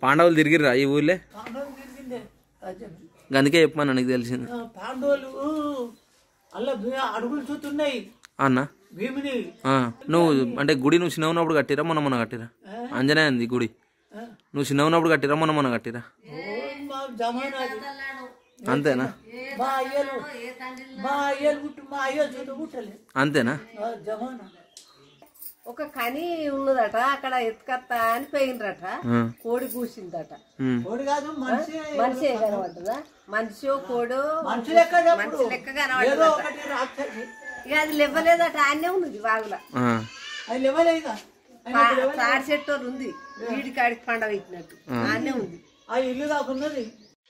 పాండవులు తిరిగిర్రా ఈ ఊళ్ళే పాండవులు తిరిగిందే రాజ్యం అందుకే చెప్పమన్నా నీకు తెలిసింది ఆ, పాండవులు అలా భీ- అడుగులు చూస్తున్నాయి అన్న భీముని ఆ, నువ్వు అంటే గుడి నువ్వు చిన్న ఉన్నప్పుడు కట్టిరా మొన్న మొన్న కట్టిరా అంజనే అంది గుడి ఆ, నువ్వు చిన్న ఉన్నప్పుడు కట్టిరా మొన్న మొన్న కట్టిరా ఓ, మా జమానా అది. అంతేనా మా అయ్యలు మా అయ్యలు పుట్టు మా అయ్యలు చదువు పుట్టలే అంతేనా ఆ, జమానా ఒక కని ఉన్నదట అక్కడ ఎత్తుకత్తా అని పోయినరట ఆ, కోడి కూసిందట ఉమ్. కోడి కాదు మనిషి మనిషి కనబడ్డదా మనిషో కోడో మనిషి లెక్క చెప్పుడు. మనిషి లెక్క ఏదో కనబడ్డదట ఒకటి రాక్షసి ఇక అది లేవలేదట ఆయనే ఉన్నది వాగుల ఆ, అది లేవలే ఇక ఆయన తాడి చెట్టు ఉంది వీడి కాడికి పండగ ఇచ్చినట్టు ఆయనే ఉంది ఆ ఇల్లు కాకున్నది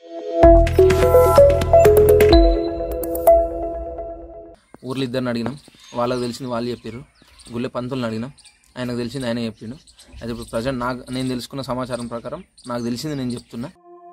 ఊర్లో ఇద్దరిని అడిగినాం వాళ్ళకి తెలిసింది వాళ్ళు చెప్పారు గుళ్ళె పంతులను అడిగినాం ఆయనకు తెలిసింది ఆయన చెప్పిండు అయితే ఇప్పుడు ప్రజెంట్ నాకు నేను తెలుసుకున్న సమాచారం ప్రకారం నాకు తెలిసింది నేను చెప్తున్నా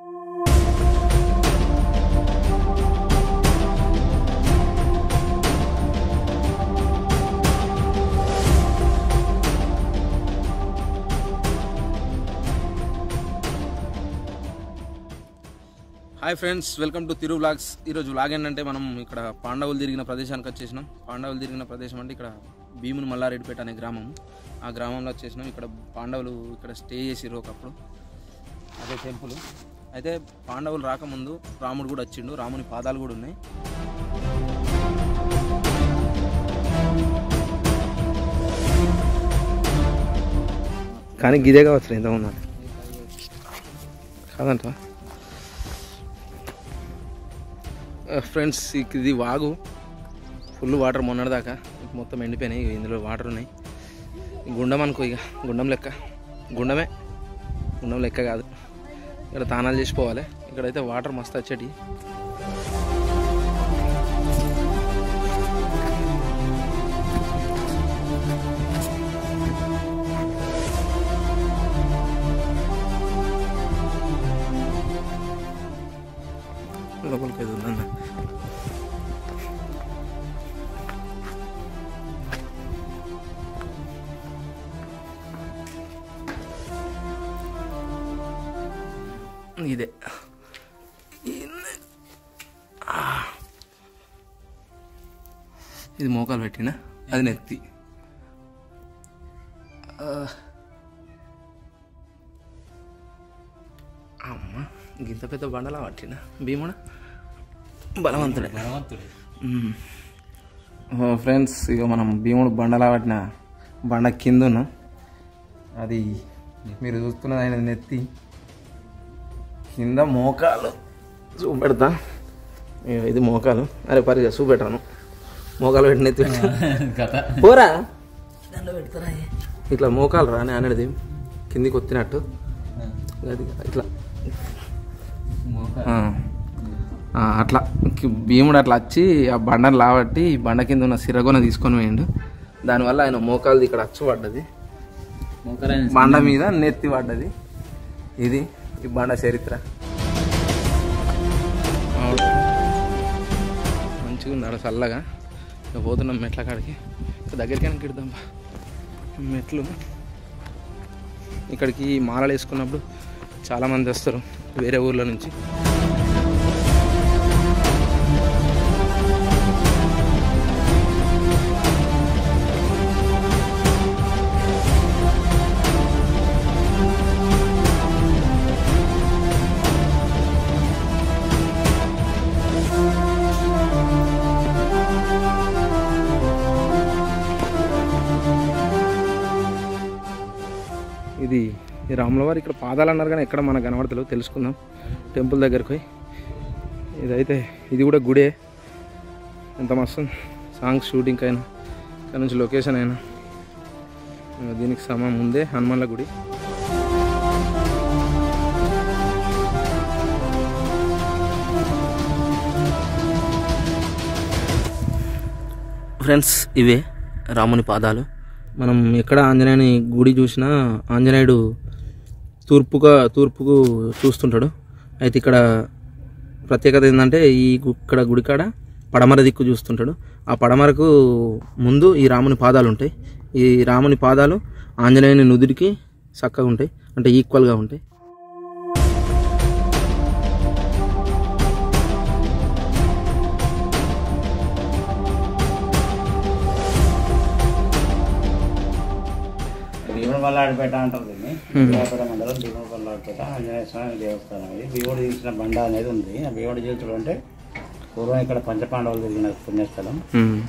hi friends welcome to Thiru vlogs ఈరోజు వ్లాగ్ ఏంటంటే మనం ఇక్కడ పాండవులు తిరిగిన ప్రదేశానికి వచ్చేసినాం పాండవులు తిరిగిన ప్రదేశం అంటే ఇక్కడ భీముని మల్లారెడ్డిపేట అనే గ్రామం ఆ గ్రామంలో వచ్చేసినాం ఇక్కడ పాండవులు ఇక్కడ స్టే చేసిర్రు ఒకప్పుడు అదే టెంపుల్ అయితే పాండవులు రాకముందు రాముడు కూడా వచ్చిండు రాముని పాదాలు కూడా ఉన్నాయి కానీ గిదే కావచ్చు ఎంత ఉన్నది కాదంట ఫ్రెండ్స్ ఇది వాగు ఫుల్ వాటర్ మొన్నటిదాకా మొత్తం ఎండిపోయినాయి ఇగో ఇందులో వాటర్ ఉన్నాయి గుండం అనుకో ఇక గుండం లెక్క గుండమే గుండం లెక్క కాదు ఇక్కడ తానాలు చేసిపోవాలి ఇక్కడైతే వాటర్ మస్తు వచ్చేటి లోపలికి అయితే ఉందన్న ఇదే ఇన్ని. ఆ. ఇది మోకాలు పెట్టిన అది నెత్తి ఆ. అమ్మ గింత పెద్ద బండలా పట్టిన భీముడు బలవంతుడే మ్మ్. ఓ ఫ్రెండ్స్ ఇక మనం భీముడు బండలా పట్టిన బండ కింద ఉన్నాం అది మీరు చూస్తున్నది ఆయన నెత్తి కింద మోకాలు చూపెడతా ఇగో ఇది మోకాలు అరే పరిగా చూపెట్టాను మోకాలు పెట్టి నెత్తి పెట్టా పోరా ఇట్లా మోకాలు రా అని అనేది కిందికి వచ్చినట్టు అది ఇట్లా ఆ. ఆ, అట్లా కి- భీముడు అట్లా వచ్చి ఆ బండను లాబట్టి ఈ బండ కింద ఉన్న సిరగొన తీసుకొని పోయిండు దానివల్ల ఆయన మోకాలు ఇక్కడ అచ్చు పడ్డది బండ మీద నెత్తి పడ్డది ఇది ఈ బండ చరిత్ర మంచిగా ఉంది ఆడ చల్లగా ఇక పోతున్నాం మెట్ల కాడికి ఇక దగ్గరికి కిడదాం మెట్లు ఇక్కడికి మాలలు వేసుకున్నప్పుడు చాలామంది వస్తారు వేరే ఊర్ల నుంచి ఇది ఈ రాములవారి ఇక్కడ పాదాలు అన్నారు కానీ ఎక్కడ మనకు కనబడతలేవు తెలుసుకుందాం టెంపుల్ దగ్గరికి పోయి ఇదైతే ఇది కూడా గుడే ఎంత మస్తు సాంగ్స్ షూటింగ్ అయినా ఇక్కడ నుంచి లొకేషన్ అయినా ఇంకా దీనికి సమ ముందే హనుమాన్ల గుడి ఫ్రెండ్స్ ఇవే రాముని పాదాలు మనం ఎక్కడ ఆంజనేయుని గుడి చూసినా ఆంజనేయుడు తూర్పుగా తూర్పుకు చూస్తుంటాడు అయితే ఇక్కడ ప్రత్యేకత ఏంటంటే ఈ గు- ఇక్కడ గుడి కాడ పడమర దిక్కు చూస్తుంటాడు ఆ పడమరకు ముందు ఈ రాముని పాదాలు ఉంటాయి ఈ రాముని పాదాలు ఆంజనేయుని నుదుడికి చక్కగా ఉంటాయి అంటే ఈక్వల్గా ఉంటాయి భీముడు మల్లాడిపేట అంటారు దీన్ని భీమపేట మండలం భీముడు మల్లాడిపేట ఆంజనేయ స్వామి దేవస్థానం ఇది భీముడు తీసిన బండ అనేది ఉంది ఆ భీముడు జీవితుడు అంటే పూర్వం ఇక్కడ పంచపాండవులు తిరిగిన పుణ్యస్థలం ఉమ్.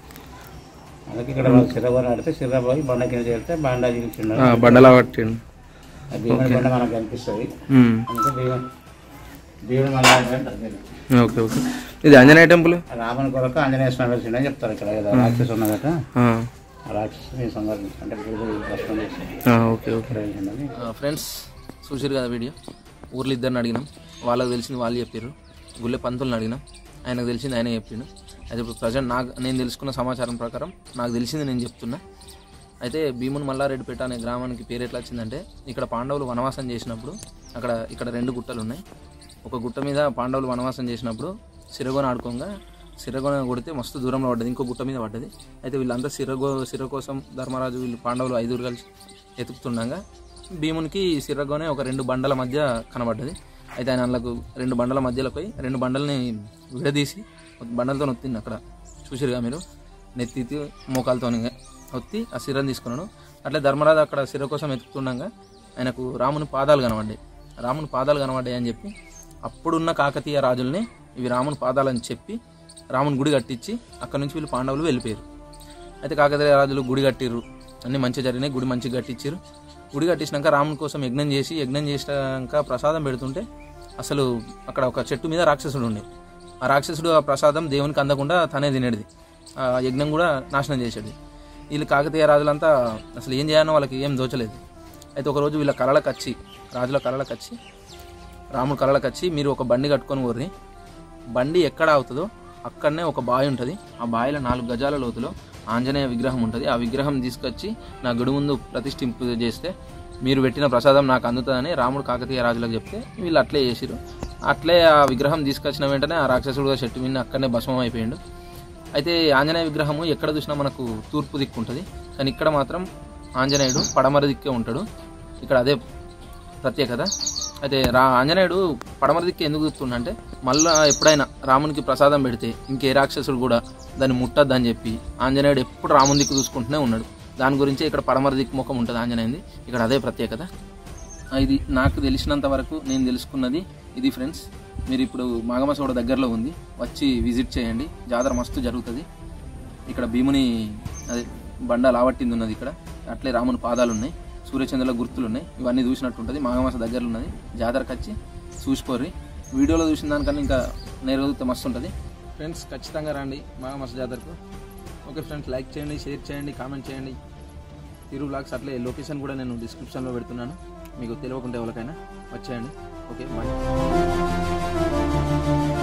అందుకే ఇక్కడ వాళ్ళు సిరబోని ఆడితే సిరబోయి బండ కింద చేరితే బండ జీవించున్నారు ఆ, బండలా పట్టిండు ఆ భీముడి బండ మనకు కనిపిస్తుంది ఉమ్. అందుకే భీముడు భీముడు మల్లాడిపేట అంటారు దీన్ని. ఓకే ఓకే ఇది ఆంజనేయ టెంపుల్ రాముని కొరకు ఆంజనేయ స్వామి వెలిసిండని చెప్తారు ఇక్కడ ఏదో రాక్షసు ఉన్నదట ఆ, ఆ రాక్షసుని సందర్శించి అంటే భీముడు దర్శనం చేసి ఆ, ఓకే ఓకే ఇక్కడ వెలిసిండని ఫ్రెండ్స్ చూసారు కదా వీడియో ఊర్లో ఇద్దరిని అడిగినాం వాళ్ళకి తెలిసింది వాళ్ళు చెప్పారు గుళ్ళె పంతులను అడిగినాం ఆయనకు తెలిసింది ఆయన చెప్పిండు అయితే ఇప్పుడు ప్రజెంట్ నాకు నేను తెలుసుకున్న సమాచారం ప్రకారం నాకు తెలిసింది నేను చెప్తున్నా అయితే భీముని మల్లారెడ్డిపేట అనే గ్రామానికి పేరు ఎట్లా వచ్చిందంటే ఇక్కడ పాండవులు వనవాసం చేసినప్పుడు అక్కడ ఇక్కడ రెండు గుట్టలు ఉన్నాయి ఒక గుట్ట మీద పాండవులు వనవాసం చేసినప్పుడు సిరగోన ఆడుకోగా సిరగోన కొడితే మస్తు దూరంలో పడ్డది ఇంకో గుట్ట మీద పడ్డది అయితే వీళ్ళంతా సిరగో సిర కోసం ధర్మరాజు వీళ్ళు పాండవులు ఐదుగురు కలిసి ఎతుకుతుండగా భీమునికి సిరగోనే ఒక రెండు బండల మధ్య కనబడ్డది అయితే ఆయన అందులోకి రెండు బండల మధ్యలో పోయి రెండు బండల్ని విడదీసి ఒక బండలతో నొత్తింది అక్కడ చూసిరుగా మీరు నెత్తి మోకాలతో ఒత్తి ఆ సిరని తీసుకున్నాడు అట్లే ధర్మరాజు అక్కడ సిర కోసం ఎత్తుకుతుండగా ఆయనకు రాముని పాదాలు కనబడ్డాయి రాముని పాదాలు కనబడ్డాయి అని చెప్పి అప్పుడున్న కాకతీయ రాజుల్ని ఇవి రాముని పాదాలని చెప్పి రాముని గుడి కట్టించి అక్కడ నుంచి వీళ్ళు పాండవులు వెళ్ళిపోయారు అయితే కాకతీయ రాజులు గుడి కట్టిర్రు అన్ని మంచిగా జరిగినాయి గుడి మంచిగా కట్టించారు గుడి కట్టించినాక రాముని కోసం యజ్ఞం చేసి యజ్ఞం చేసినాక ప్రసాదం పెడుతుంటే అసలు అక్కడ ఒక చెట్టు మీద రాక్షసుడు ఉండే ఆ రాక్షసుడు ఆ ప్రసాదం దేవునికి అందకుండా తనే తినేది ఆ యజ్ఞం కూడా నాశనం చేసేది వీళ్ళు కాకతీయ రాజులంతా అసలు ఏం చేయాలో వాళ్ళకి ఏం దోచలేదు అయితే ఒకరోజు వీళ్ళ కళలకు వచ్చి రాజుల కళలకు వచ్చి రాముడు కళలకు వచ్చి మీరు ఒక బండి కట్టుకొని పోర్రి బండి ఎక్కడ అవుతుందో అక్కడనే ఒక బావి ఉంటుంది ఆ బావిలో నాలుగు గజాల లోతులో ఆంజనేయ విగ్రహం ఉంటుంది ఆ విగ్రహం తీసుకొచ్చి నా గుడి ముందు ప్రతిష్ఠింపు చేస్తే మీరు పెట్టిన ప్రసాదం నాకు అందుతుందని రాముడు కాకతీయ రాజులకు చెప్తే వీళ్ళు అట్లే చేసిరు అట్లే ఆ విగ్రహం తీసుకొచ్చిన వెంటనే ఆ రాక్షసుడు చెట్టు మీద అక్కడనే భస్మం అయిపోయిండు అయితే ఆంజనేయ విగ్రహము ఎక్కడ చూసినా మనకు తూర్పు దిక్కు ఉంటుంది కానీ ఇక్కడ మాత్రం ఆంజనేయుడు పడమర దిక్కే ఉంటాడు ఇక్కడ అదే ప్రత్యేకత అయితే రా ఆంజనేయుడు పడమర దిక్కు ఎందుకు చూస్తుండంటే మళ్ళా ఎప్పుడైనా రామునికి ప్రసాదం పెడితే ఇంకే రాక్షసుడు కూడా దాన్ని ముట్టద్దని చెప్పి ఆంజనేయుడు ఎప్పుడు రాముని దిక్కు చూసుకుంటూనే ఉన్నాడు దాని గురించే ఇక్కడ పడమర దిక్కు ముఖం ఉంటుంది ఆంజనేయుది ఇక్కడ అదే ప్రత్యేకత ఆ, ఇది నాకు తెలిసినంత వరకు నేను తెలుసుకున్నది ఇది ఫ్రెండ్స్ మీరు ఇప్పుడు మాగమసోడ దగ్గరలో ఉంది వచ్చి విజిట్ చేయండి జాతర మస్తు జరుగుతుంది ఇక్కడ భీముని అదే బండ లావట్టింది ఉన్నది ఇక్కడ అట్లే రాముని పాదాలు ఉన్నాయి సూర్యచంద్రుల గుర్తులు ఉన్నాయి ఇవన్నీ చూసినట్టు ఉంటుంది మాఘమాస దగ్గరలో ఉన్నది జాతరకు వచ్చి చూసిపోర్రి వీడియోలో చూసిన దానికన్నా ఇంకా నేరుగా మస్తు ఉంటుంది ఫ్రెండ్స్ ఖచ్చితంగా రండి మాఘమాస జాతరకు ఓకే ఫ్రెండ్స్ లైక్ చేయండి షేర్ చేయండి కామెంట్ చేయండి తిరు బ్లాగ్స్ అట్లే లొకేషన్ కూడా నేను డిస్క్రిప్షన్లో పెడుతున్నాను మీకు తెలియకుండా ఎవరికైనా వచ్చేయండి ఓకే బాయ్